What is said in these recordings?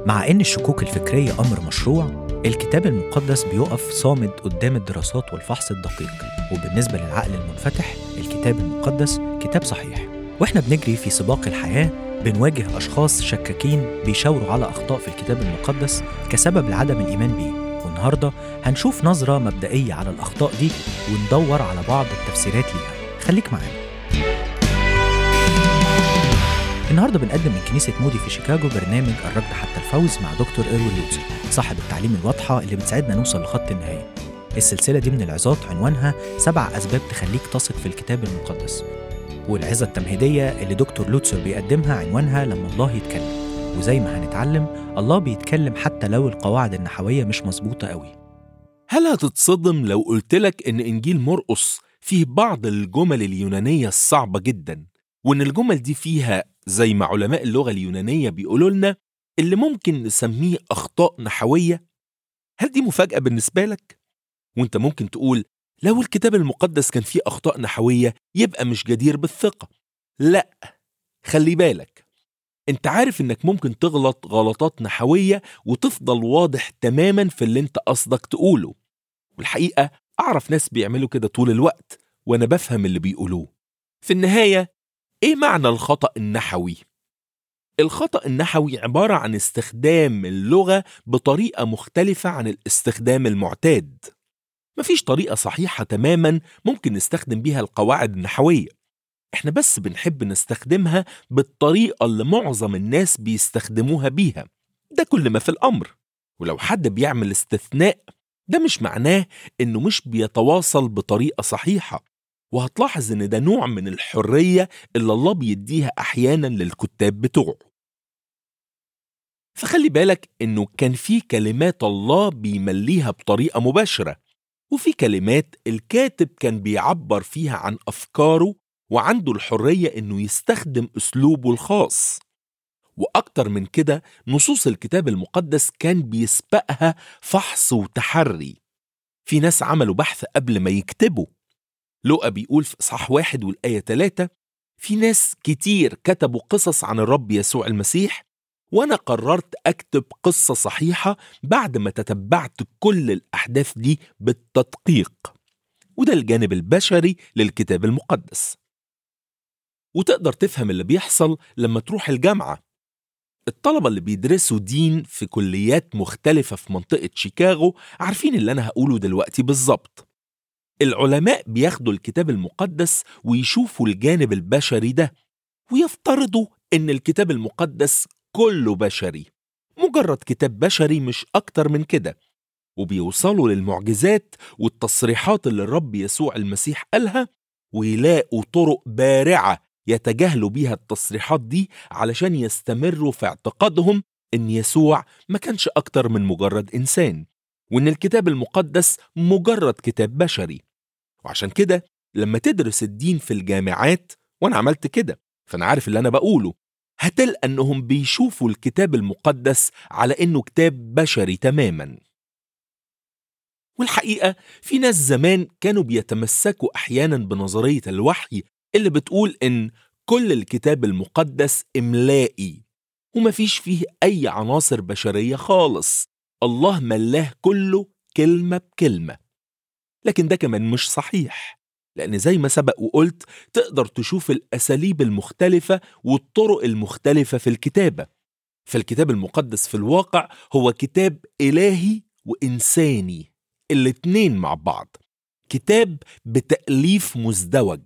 مع إن الشكوك الفكرية أمر مشروع الكتاب المقدس بيقف صامد قدام الدراسات والفحص الدقيق وبالنسبة للعقل المنفتح الكتاب المقدس كتاب صحيح وإحنا بنجري في سباق الحياة بنواجه أشخاص شكاكين بيشاوروا على أخطاء في الكتاب المقدس كسبب لعدم الإيمان بيه والنهاردة هنشوف نظرة مبدئية على الأخطاء دي وندور على بعض التفسيرات ليها خليك معانا النهارده بنقدم من كنيسه مودي في شيكاغو برنامج الركض حتى الفوز مع دكتور ايروين لوتسر صاحب التعليم الواضحه اللي بتساعدنا نوصل لخط النهايه. السلسله دي من العظات عنوانها سبع اسباب تخليك تثق في الكتاب المقدس. والعظه التمهيديه اللي دكتور لوتسر بيقدمها عنوانها لما الله يتكلم. وزي ما هنتعلم الله بيتكلم حتى لو القواعد النحويه مش مظبوطه قوي. هل هتتصدم لو قلتلك إن إنجيل مرقس فيه بعض الجمل اليونانية الصعبة جدا وإن الجمل دي فيها زي ما علماء اللغة اليونانية بيقولوا لنا اللي ممكن نسميه أخطاء نحوية؟ هل دي مفاجأة بالنسبة لك؟ وانت ممكن تقول لو الكتاب المقدس كان فيه أخطاء نحوية يبقى مش جدير بالثقة لا خلي بالك انت عارف انك ممكن تغلط غلطات نحوية وتفضل واضح تماما في اللي انت قصدك تقوله والحقيقة أعرف ناس بيعملوا كده طول الوقت وأنا بفهم اللي بيقولوه في النهاية إيه معنى الخطأ النحوي؟ الخطأ النحوي عبارة عن استخدام اللغة بطريقة مختلفة عن الاستخدام المعتاد مفيش طريقة صحيحة تماما ممكن نستخدم بيها القواعد النحوية احنا بس بنحب نستخدمها بالطريقة اللي معظم الناس بيستخدموها بيها ده كل ما في الأمر ولو حد بيعمل استثناء ده مش معناه انه مش بيتواصل بطريقة صحيحة وهتلاحظ ان ده نوع من الحرية اللي الله بيديها احيانا للكتاب بتوعه فخلي بالك انه كان في كلمات الله بيمليها بطريقة مباشرة وفي كلمات الكاتب كان بيعبر فيها عن افكاره وعنده الحرية انه يستخدم اسلوبه الخاص واكتر من كده نصوص الكتاب المقدس كان بيسبقها فحص وتحري في ناس عملوا بحث قبل ما يكتبوا لوقا بيقول في إصحاح واحد والآية ثلاثة في ناس كتير كتبوا قصص عن الرب يسوع المسيح وأنا قررت أكتب قصة صحيحة بعد ما تتبعت كل الأحداث دي بالتدقيق وده الجانب البشري للكتاب المقدس وتقدر تفهم اللي بيحصل لما تروح الجامعة الطلبة اللي بيدرسوا دين في كليات مختلفة في منطقة شيكاغو عارفين اللي أنا هقوله دلوقتي بالظبط العلماء بياخدوا الكتاب المقدس ويشوفوا الجانب البشري ده ويفترضوا ان الكتاب المقدس كله بشري مجرد كتاب بشري مش اكتر من كده وبيوصلوا للمعجزات والتصريحات اللي الرب يسوع المسيح قالها ويلاقوا طرق بارعة يتجاهلوا بيها التصريحات دي علشان يستمروا في اعتقادهم ان يسوع ما كانش اكتر من مجرد انسان وان الكتاب المقدس مجرد كتاب بشري وعشان كده لما تدرس الدين في الجامعات وانا عملت كده فانا عارف اللي انا بقوله هتلقى انهم بيشوفوا الكتاب المقدس على انه كتاب بشري تماما والحقيقه في ناس زمان كانوا بيتمسكوا احيانا بنظريه الوحي اللي بتقول ان كل الكتاب المقدس املائي ومفيش فيه اي عناصر بشريه خالص الله ملاه كله كلمه بكلمه لكن ده كمان مش صحيح لأن زي ما سبق وقلت تقدر تشوف الأساليب المختلفة والطرق المختلفة في الكتابة فالكتاب المقدس في الواقع هو كتاب إلهي وإنساني الاتنين مع بعض كتاب بتأليف مزدوج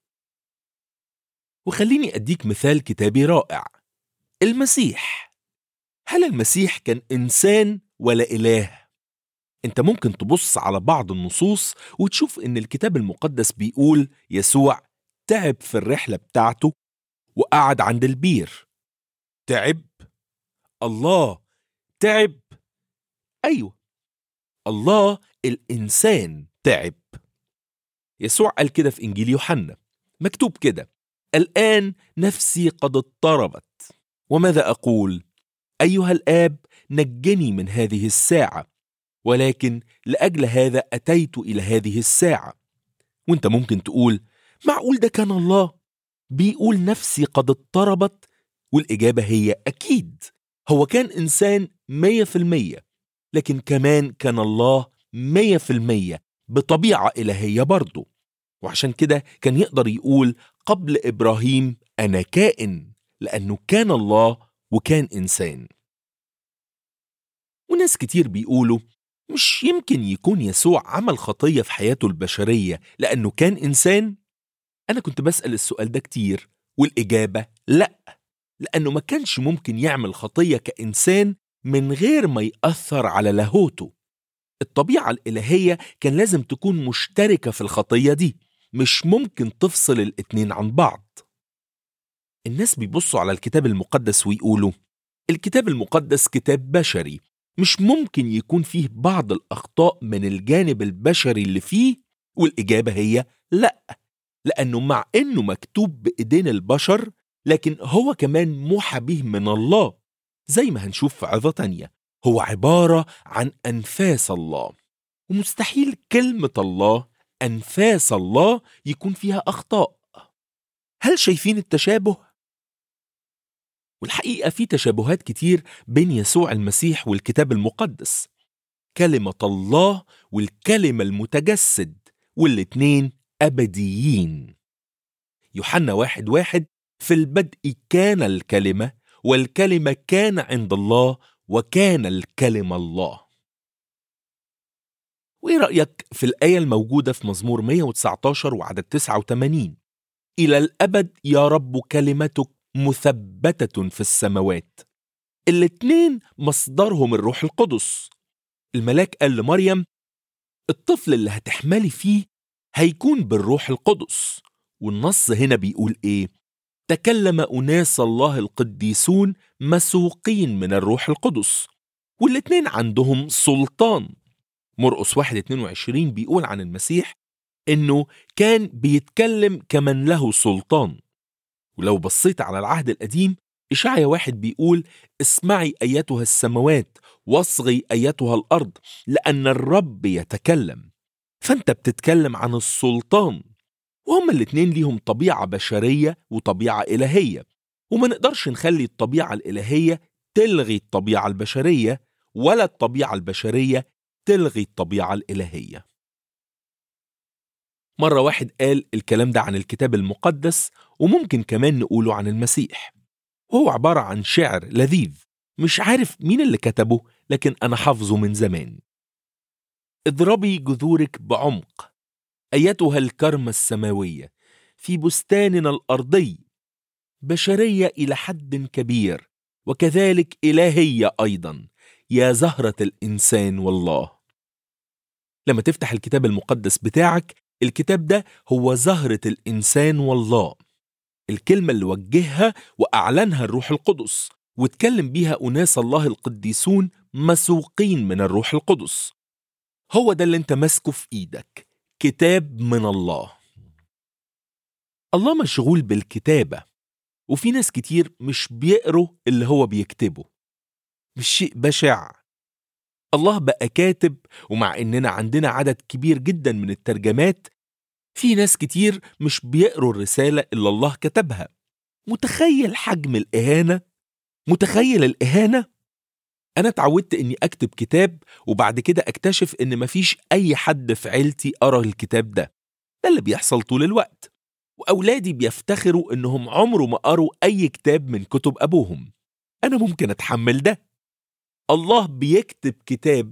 وخليني أديك مثال كتابي رائع المسيح هل المسيح كان إنسان ولا إله؟ انت ممكن تبص على بعض النصوص وتشوف ان الكتاب المقدس بيقول يسوع تعب في الرحلة بتاعته وقعد عند البير تعب الله تعب ايوه الله الانسان تعب يسوع قال كده في انجيل يوحنا مكتوب كده الان نفسي قد اضطربت وماذا اقول ايها الاب نجني من هذه الساعه ولكن لاجل هذا اتيت الى هذه الساعه وانت ممكن تقول معقول ده كان الله بيقول نفسي قد اضطربت والاجابه هي اكيد هو كان انسان مية في المية لكن كمان كان الله مية في المية بطبيعة إلهية برضه وعشان كده كان يقدر يقول قبل إبراهيم أنا كائن لأنه كان الله وكان إنسان وناس كتير بيقولوا مش يمكن يكون يسوع عمل خطية في حياته البشرية لأنه كان إنسان؟ أنا كنت بسأل السؤال ده كتير والإجابة لأ لأنه ما كانش ممكن يعمل خطية كإنسان من غير ما يأثر على لاهوته الطبيعة الإلهية كان لازم تكون مشتركة في الخطية دي مش ممكن تفصل الاتنين عن بعض الناس بيبصوا على الكتاب المقدس ويقولوا الكتاب المقدس كتاب بشري مش ممكن يكون فيه بعض الأخطاء من الجانب البشري اللي فيه والإجابة هي لأ لأنه مع إنه مكتوب بإيدين البشر لكن هو كمان موحى به من الله زي ما هنشوف في عظة تانية هو عبارة عن أنفاس الله ومستحيل كلمة الله أنفاس الله يكون فيها أخطاء هل شايفين التشابه؟ والحقيقة في تشابهات كتير بين يسوع المسيح والكتاب المقدس كلمة الله والكلمة المتجسد والاتنين أبديين يوحنا واحد واحد في البدء كان الكلمة والكلمة كان عند الله وكان الكلمة الله وإيه رأيك في الآية الموجودة في مزمور 119 وعدد 89 إلى الأبد يا رب كلمتك مثبتة في السماوات الاتنين مصدرهم الروح القدس الملاك قال لمريم الطفل اللي هتحملي فيه هيكون بالروح القدس والنص هنا بيقول ايه تكلم أناس الله القديسون مسوقين من الروح القدس والاتنين عندهم سلطان مرقس 1 22 بيقول عن المسيح انه كان بيتكلم كمن له سلطان ولو بصيت على العهد القديم إشعيا واحد بيقول اسمعي أيتها السماوات واصغي أيتها الأرض لأن الرب يتكلم فأنت بتتكلم عن السلطان وهما الاتنين ليهم طبيعة بشرية وطبيعة إلهية وما نقدرش نخلي الطبيعة الإلهية تلغي الطبيعة البشرية ولا الطبيعة البشرية تلغي الطبيعة الإلهية مرة واحد قال الكلام ده عن الكتاب المقدس وممكن كمان نقوله عن المسيح وهو عبارة عن شعر لذيذ مش عارف مين اللي كتبه لكن أنا حافظه من زمان اضربي جذورك بعمق أيتها الكرمة السماوية في بستاننا الأرضي بشرية إلى حد كبير وكذلك إلهية أيضا يا زهرة الإنسان والله لما تفتح الكتاب المقدس بتاعك الكتاب ده هو زهرة الإنسان والله الكلمة اللي وجهها وأعلنها الروح القدس واتكلم بيها أناس الله القديسون مسوقين من الروح القدس هو ده اللي انت ماسكه في ايدك كتاب من الله الله مشغول بالكتابة وفي ناس كتير مش بيقروا اللي هو بيكتبه مش شيء بشع الله بقى كاتب ومع اننا عندنا عدد كبير جدا من الترجمات في ناس كتير مش بيقروا الرسالة اللي الله كتبها متخيل حجم الإهانة؟ متخيل الإهانة؟ أنا اتعودت إني أكتب كتاب وبعد كده أكتشف إن مفيش أي حد في عيلتي قرا الكتاب ده ده اللي بيحصل طول الوقت وأولادي بيفتخروا إنهم عمره ما قروا أي كتاب من كتب أبوهم أنا ممكن أتحمل ده الله بيكتب كتاب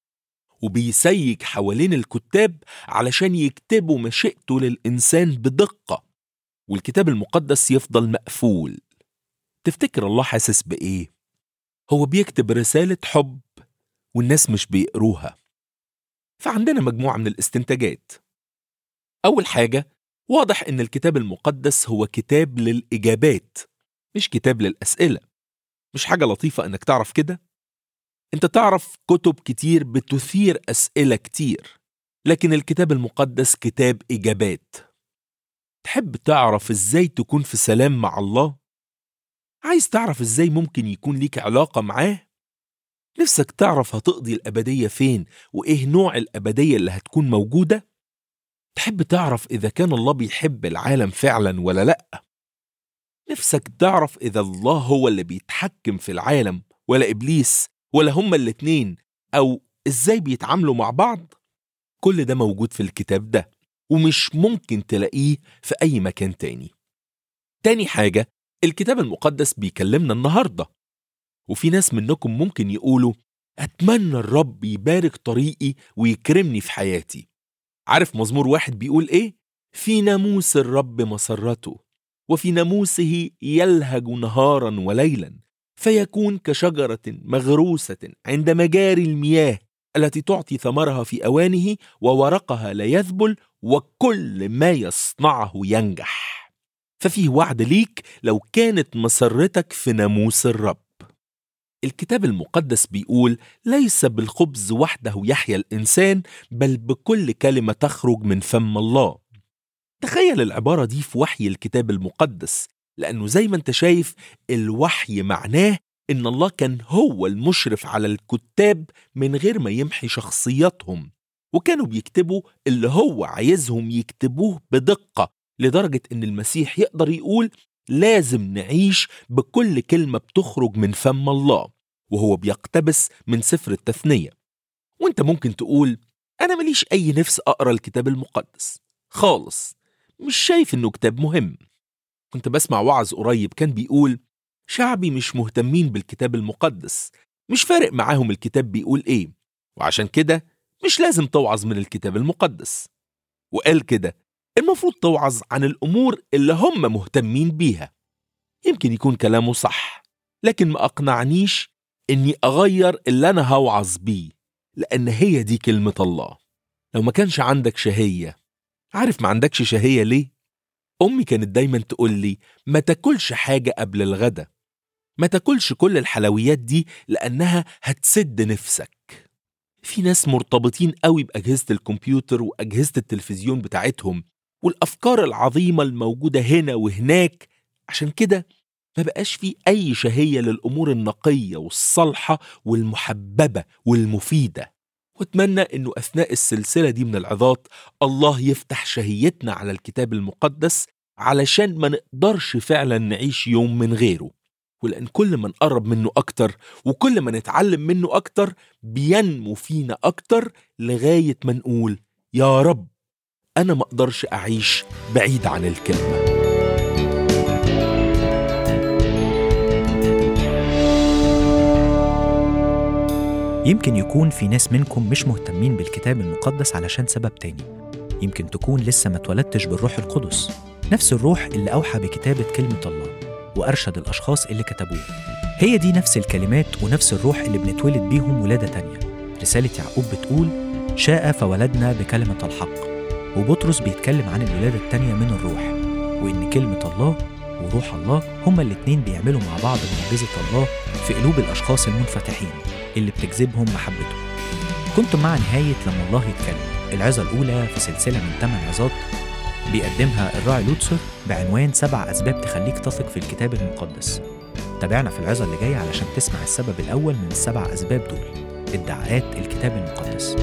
وبيسيج حوالين الكتاب علشان يكتبوا مشيئته للإنسان بدقة والكتاب المقدس يفضل مقفول تفتكر الله حاسس بإيه؟ هو بيكتب رسالة حب والناس مش بيقروها فعندنا مجموعة من الاستنتاجات أول حاجة واضح إن الكتاب المقدس هو كتاب للإجابات مش كتاب للأسئلة مش حاجة لطيفة إنك تعرف كده؟ أنت تعرف كتب كتير بتثير أسئلة كتير لكن الكتاب المقدس كتاب إجابات تحب تعرف إزاي تكون في سلام مع الله؟ عايز تعرف إزاي ممكن يكون ليك علاقة معاه؟ نفسك تعرف هتقضي الأبدية فين وإيه نوع الأبدية اللي هتكون موجودة؟ تحب تعرف إذا كان الله بيحب العالم فعلا ولا لأ؟ نفسك تعرف إذا الله هو اللي بيتحكم في العالم ولا إبليس ولا هما الاتنين أو إزاي بيتعاملوا مع بعض كل ده موجود في الكتاب ده ومش ممكن تلاقيه في أي مكان تاني تاني حاجة الكتاب المقدس بيكلمنا النهاردة وفي ناس منكم ممكن يقولوا أتمنى الرب يبارك طريقي ويكرمني في حياتي عارف مزمور واحد بيقول إيه؟ في ناموس الرب مسرته وفي ناموسه يلهج نهارا وليلا فيكون كشجرة مغروسة عند مجاري المياه التي تعطي ثمرها في أوانه وورقها لا يذبل وكل ما يصنعه ينجح ففيه وعد ليك لو كانت مسرتك في ناموس الرب الكتاب المقدس بيقول ليس بالخبز وحده يحيا الإنسان بل بكل كلمة تخرج من فم الله تخيل العبارة دي في وحي الكتاب المقدس لأنه زي ما انت شايف الوحي معناه إن الله كان هو المشرف على الكتاب من غير ما يمحي شخصياتهم وكانوا بيكتبوا اللي هو عايزهم يكتبوه بدقة لدرجة إن المسيح يقدر يقول لازم نعيش بكل كلمة بتخرج من فم الله وهو بيقتبس من سفر التثنية وانت ممكن تقول أنا ماليش أي نفس أقرأ الكتاب المقدس خالص مش شايف إنه كتاب مهم كنت بسمع وعظ قريب كان بيقول شعبي مش مهتمين بالكتاب المقدس مش فارق معاهم الكتاب بيقول ايه وعشان كده مش لازم توعظ من الكتاب المقدس وقال كده المفروض توعظ عن الأمور اللي هم مهتمين بيها يمكن يكون كلامه صح لكن ما أقنعنيش إني أغير اللي أنا هوعظ بيه لأن هي دي كلمة الله لو ما كانش عندك شهية عارف ما عندكش شهية ليه؟ أمي كانت دايما تقول لي ما تاكلش حاجة قبل الغدا ما تاكلش كل الحلويات دي لأنها هتسد نفسك في ناس مرتبطين قوي بأجهزة الكمبيوتر وأجهزة التلفزيون بتاعتهم والأفكار العظيمة الموجودة هنا وهناك عشان كده ما بقاش في أي شهية للأمور النقية والصالحة والمحببة والمفيدة واتمنى انه اثناء السلسله دي من العظات الله يفتح شهيتنا على الكتاب المقدس علشان ما نقدرش فعلا نعيش يوم من غيره ولان كل ما نقرب منه اكتر وكل ما نتعلم منه اكتر بينمو فينا اكتر لغايه ما نقول يا رب انا ما اقدرش اعيش بعيد عن الكلمه يمكن يكون في ناس منكم مش مهتمين بالكتاب المقدس علشان سبب تاني يمكن تكون لسه ما اتولدتش بالروح القدس نفس الروح اللي أوحى بكتابة كلمة الله وأرشد الأشخاص اللي كتبوه هي دي نفس الكلمات ونفس الروح اللي بنتولد بيهم ولادة تانية رسالة يعقوب بتقول شاء فولدنا بكلمة الحق وبطرس بيتكلم عن الولادة التانية من الروح وإن كلمة الله وروح الله هما الاتنين بيعملوا مع بعض معجزة الله في قلوب الأشخاص المنفتحين اللي بتجذبهم محبته كنتم مع نهاية لما الله يتكلم العظة الأولى في سلسلة من 8 عظات بيقدمها الراعي لوتسر بعنوان سبع أسباب تخليك تثق في الكتاب المقدس تابعنا في العظة اللي جاية علشان تسمع السبب الأول من السبع أسباب دول ادعاءات الكتاب المقدس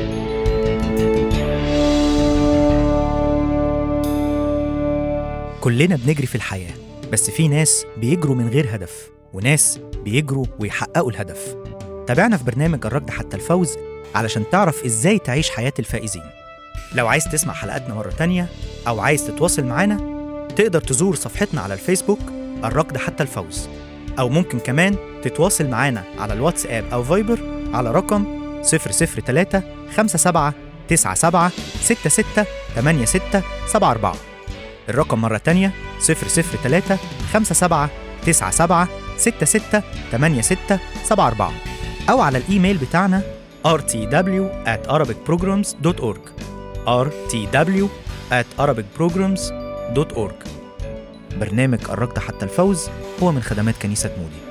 كلنا بنجري في الحياة بس في ناس بيجروا من غير هدف وناس بيجروا ويحققوا الهدف تابعنا في برنامج الركض حتى الفوز علشان تعرف ازاي تعيش حياة الفائزين لو عايز تسمع حلقاتنا مرة تانية أو عايز تتواصل معانا تقدر تزور صفحتنا على الفيسبوك الركض حتى الفوز أو ممكن كمان تتواصل معانا على الواتساب أو فايبر على رقم 003 57 97 66 86 74 الرقم مرة تانية 003 57 97 66 86 74 أو على الإيميل بتاعنا rtw at arabicprograms.org rtw at arabicprograms.org برنامج الركض حتى الفوز هو من خدمات كنيسة مودي